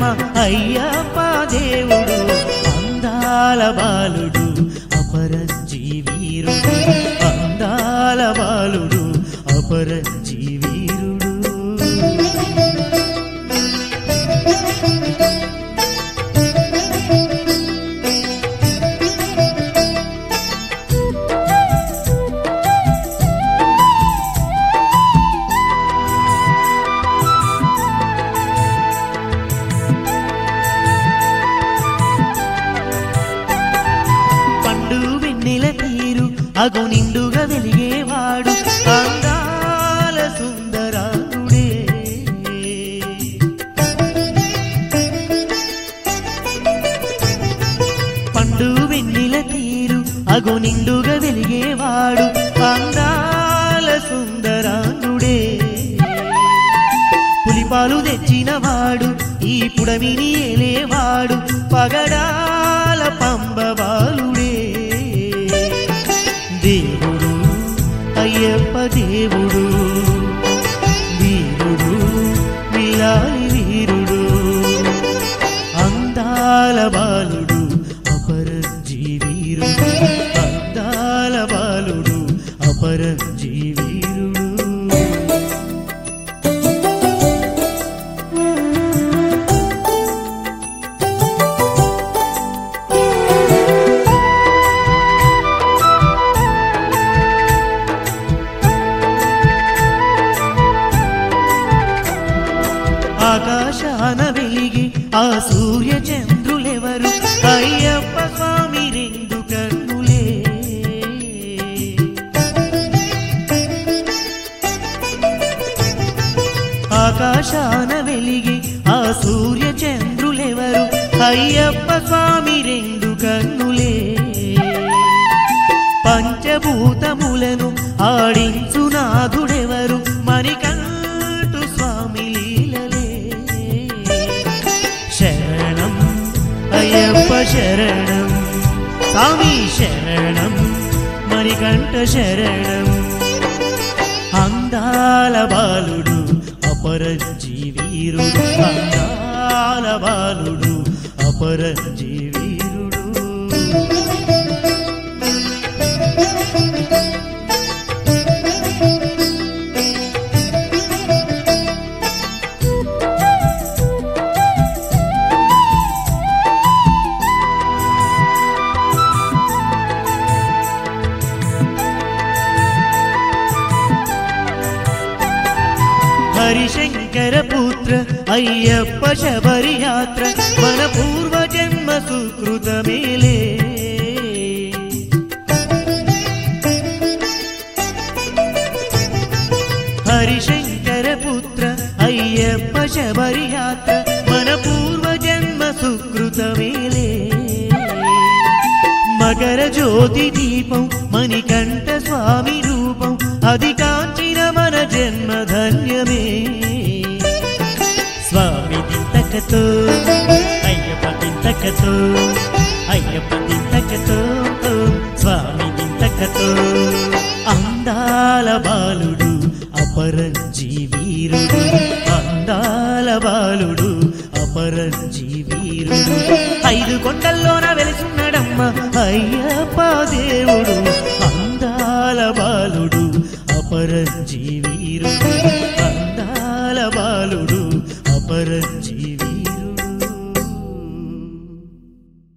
అయ్యప్ప దేవుడు అందాల బాలుడు అపరంజీవీరుడు అందాల బాలుడు అపరంజీవీరుడు పండు వెన్నెల తీరు అగు నిండుగా వెలిగేవాడు అందాల సుందరానుడే పండు వెన్నెల తీరు అగు నిండుగా వెలిగేవాడు అందాల సుందరానుడే పులిపాలు తెచ్చినవాడు ఈ పుడమిని ఏలేవాడు పగడాల పంబవాలుడే దేవుడు అయ్యప్ప దేవుడు వీరుడు విలాలి వీరుడు అందాల బాలుడు అపరంజీవీరుడు అందాల బాలుడు అపరంజీవీరుడు ఆకాశాన వెలిగి ఆ సూర్య చంద్రులెవరు అయ్యప్ప స్వామి రెండు కన్నులే ఆకాశాన వెలిగి ఆ సూర్య చంద్రులెవరు అయ్యప్ప స్వామి రెండు కన్నులే పంచభూతములను ఆడించు నాథుడెవరు మణికంఠు స్వామి లీలలే శరణం అయ్యప్ప శరణం స్వామి శరణం మణికంఠ శరణం అందాల బాలుడు అపరంజీవీరుడు అందాల బాలుడు అపరంజీవీరుడు హరిశంకర పుత్ర అయ్యప్ప శబరి యాత్ర మన పూర్వ జన్మ సుకృతమేలే హరిశంకర పుత్ర అయ్యప్ప శబరి యాత్ర మన పూర్వ జన్మ సుకృతమేలే మకర జ్యోతి దీపం మణికంఠ స్వామి రూపం అది కాంచిన మన జన్మ ధన్యమే స్వామి దింతకతో అయ్యప్ప దింతకతో అయ్యప్ప దింతకతో స్వామి దింతకతో అందాల బాలుడు అపరంజీవీరుడు అందాల బాలుడు అపరంజీవీరుడు ఐదు కొండల్లోన వెలిసున్నాడమ్మ అయ్యప్ప దేవుడు అందాల బాలుడు అపరంజీవి